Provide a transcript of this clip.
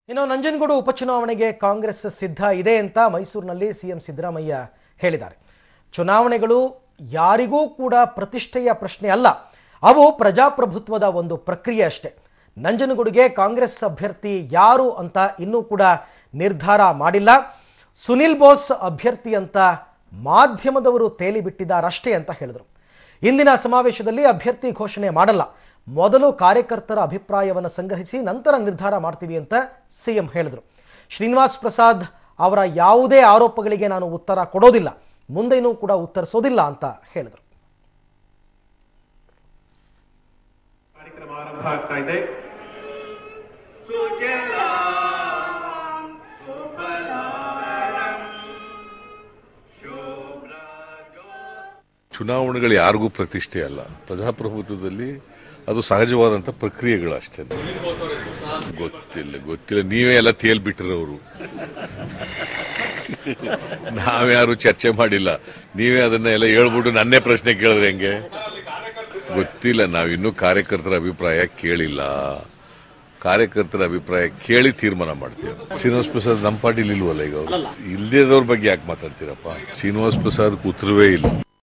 ಇನ್ನು ನಂಜನಗೂಡು ಉಪಚುನಾವಣೆಗೆ ಕಾಂಗ್ರೆಸ್ ಸಿದ್ಧ ಇದೆ ಅಂತ ಮೈಸೂರಿನಲ್ಲಿ ಸಿಎಂ ಸಿದ್ದರಾಮಯ್ಯ ಹೇಳಿದ್ದಾರೆ ಚುನಾವಣೆಗಳು ಯಾರಿಗೂ ಕೂಡ ಪ್ರತಿಷ್ಠೆಯ ಪ್ರಶ್ನೆ ಅಲ್ಲ ಅವು ಪ್ರಜಾಪ್ರಭುತ್ವದ ಒಂದು ಪ್ರಕ್ರಿಯೆ ಅಷ್ಟೇ ನಂಜನಗೂಡಿಗೆ ಕಾಂಗ್ರೆಸ್ ಅಭ್ಯರ್ಥಿ ಯಾರು ಅಂತ ಇನ್ನೂ ಕೂಡ ನಿರ್ಧಾರ ಮಾಡಿಲ್ಲ ಸುನಿಲ್ ಬೋಸ್ ಅಭ್ಯರ್ಥಿ ಅಂತ ಮಾಧ್ಯಮದವರು ತೇಲಿ ಬಿಟ್ಟಿದ್ದಾರಷ್ಟೇ ಅಂತ ಹೇಳಿದರು ಇಂದಿನ ಸಮಾವೇಶದಲ್ಲಿ ಅಭ್ಯರ್ಥಿ ಘೋಷಣೆ ಮಾಡಲ್ಲ ಮೊದಲು ಕಾರ್ಯಕರ್ತರ ಅಭಿಪ್ರಾಯವನ್ನು ಸಂಗ್ರಹಿಸಿ ನಂತರ ನಿರ್ಧಾರ ಮಾಡ್ತೀವಿ ಅಂತ ಸಿಎಂ ಹೇಳಿದರು ಶ್ರೀನಿವಾಸ್ ಪ್ರಸಾದ್ ಅವರ ಯಾವುದೇ ಆರೋಪಗಳಿಗೆ ನಾನು ಉತ್ತರ ಕೊಡೋದಿಲ್ಲ ಮುಂದೇನೂ ಕೂಡ ಉತ್ತರಿಸೋದಿಲ್ಲ ಅಂತ ಹೇಳಿದರು ಕಾರ್ಯಕ್ರಮ ಆರಂಭ ಆಗ್ತಾ ಇದೆ ಚುನಾವಣೆಗಳು ಯಾರಿಗೂ ಪ್ರತಿಷ್ಠೆ ಅಲ್ಲ ಪ್ರಜಾಪ್ರಭುತ್ವದಲ್ಲಿ ಅದು ಸಹಜವಾದಂಥ ಪ್ರಕ್ರಿಯೆಗಳು ಅಷ್ಟೇ ಗೊತ್ತಿಲ್ಲ ಗೊತ್ತಿಲ್ಲ ನೀವೇ ಎಲ್ಲ ತೇಲ್ಬಿಟ್ಟಿರೋರು ನಾವ್ಯಾರು ಚರ್ಚೆ ಮಾಡಿಲ್ಲ ನೀವೇ ಅದನ್ನ ಎಲ್ಲ ಹೇಳ್ಬಿಟ್ಟು ನನ್ನೇ ಪ್ರಶ್ನೆ ಕೇಳಿದ್ರೆ ಹೆಂಗೆ ಗೊತ್ತಿಲ್ಲ ನಾವಿನ್ನೂ ಕಾರ್ಯಕರ್ತರ ಅಭಿಪ್ರಾಯ ಕೇಳಿಲ್ಲ ಕಾರ್ಯಕರ್ತರ ಅಭಿಪ್ರಾಯ ಕೇಳಿ ತೀರ್ಮಾನ ಮಾಡ್ತೇವೆ ಶ್ರೀನಿವಾಸ್ ಪ್ರಸಾದ್ ನಮ್ಮ ಪಾರ್ಟಿಲಿ ಇಲ್ವಲ್ಲ ಈಗ ಅವರು ಇಲ್ಲದೇದವ್ರ ಬಗ್ಗೆ ಯಾಕೆ ಮಾತಾಡ್ತೀರಪ್ಪ ಶ್ರೀನಿವಾಸ್ ಪ್ರಸಾದ್ ಉತ್ತರವೇ ಇಲ್ಲ